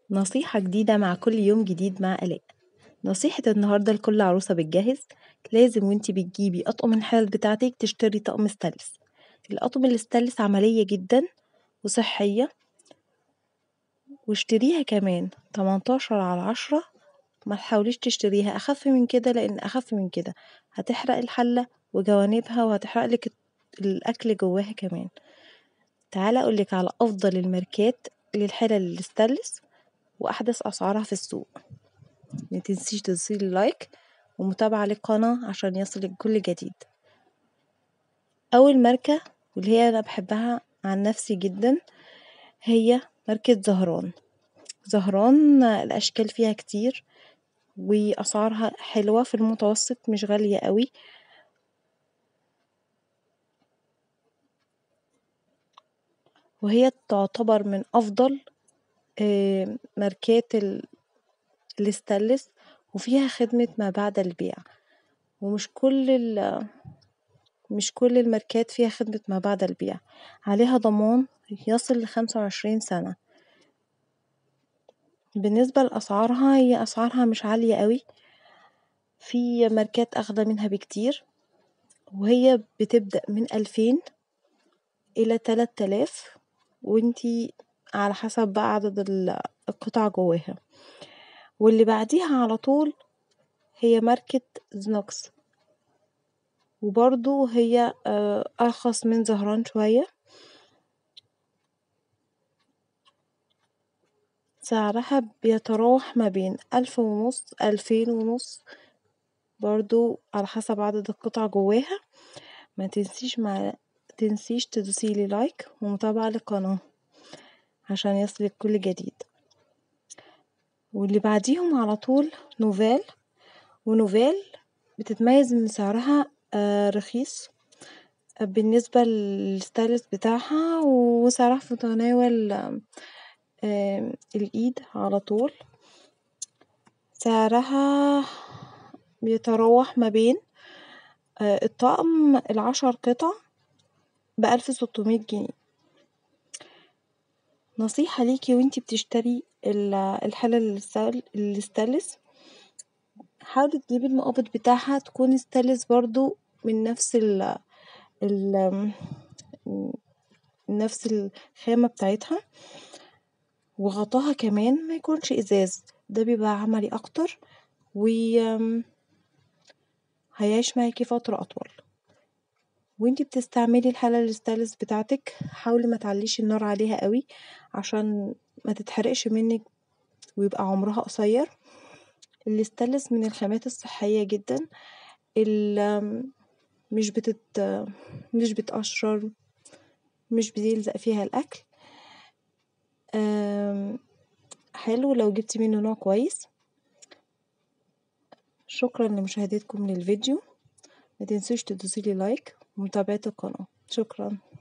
نصيحة جديدة مع كل يوم جديد مع آلاء نصيحة النهاردة لكل عروسة بتجهز لازم وانتي بتجيبي أطقم الحلل بتاعتك تشتري طقم ستانلس الأطقم الستانلس عملية جدا وصحية واشتريها كمان تمنتاشر على عشرة متحاوليش تشتريها أخف من كده لأن أخف من كده هتحرق الحلة وجوانبها وهتحرقلك الأكل جواها كمان تعالى أقولك على أفضل الماركات للحلل الستانلس وأحدث أسعارها في السوق متنسيش تدوسيلي لايك ومتابعة للقناة عشان يصلك كل جديد أول ماركة واللي هي أنا بحبها عن نفسي جدا هي ماركة زهران زهران الأشكال فيها كتير وأسعارها حلوة في المتوسط مش غالية قوي وهي تعتبر من أفضل ماركات الستانلس وفيها خدمة ما بعد البيع ومش كل مش كل الماركات فيها خدمة ما بعد البيع عليها ضمان يصل لخمسة وعشرين سنة بالنسبة لأسعارها هي أسعارها مش عالية قوي في ماركات أغلى منها بكتير وهي بتبدأ من ألفين إلى تلت آلاف وانتي على حسب بقى عدد القطع جواها واللي بعديها على طول هي ماركة زنوكس وبرضو هي أرخص من زهران شوية سعرها بيتراوح ما بين ألف ونص ألفين ونص برضو على حسب عدد القطع جواها متنسيش مع متنسيش تدوسيلي لايك ومتابعة للقناة عشان يصلك كل جديد واللي بعديهم على طول نوفال ونوفال بتتميز ان سعرها رخيص بالنسبة للستايلس بتاعها وسعرها في متناول الإيد على طول سعرها بيتراوح ما بين الطقم العشر قطع بألف ستمية جنيه نصيحة ليكي وانتي بتشتري الحلل الستانلس حاولي تجيبي المقابض بتاعها تكون ستانلس برضو من نفس ال ال نفس الخامة بتاعتها وغطاها كمان ميكونش ازاز ده بيبقى عملي اكتر و هيعيش معاكي فترة اطول وانتي بتستعملي الحلل الستانلس بتاعتك حاولي متعليش النار عليها قوي عشان متتحرقش منك ويبقى عمرها قصير الستانلس من الخامات الصحية جدا مش بتت مش بتقشر مش بيلزق فيها الأكل حلو لو جبتي منه نوع كويس شكرا لمشاهدتكم للفيديو متنسوش تدوسيلي لايك ومتابعة القناة شكرا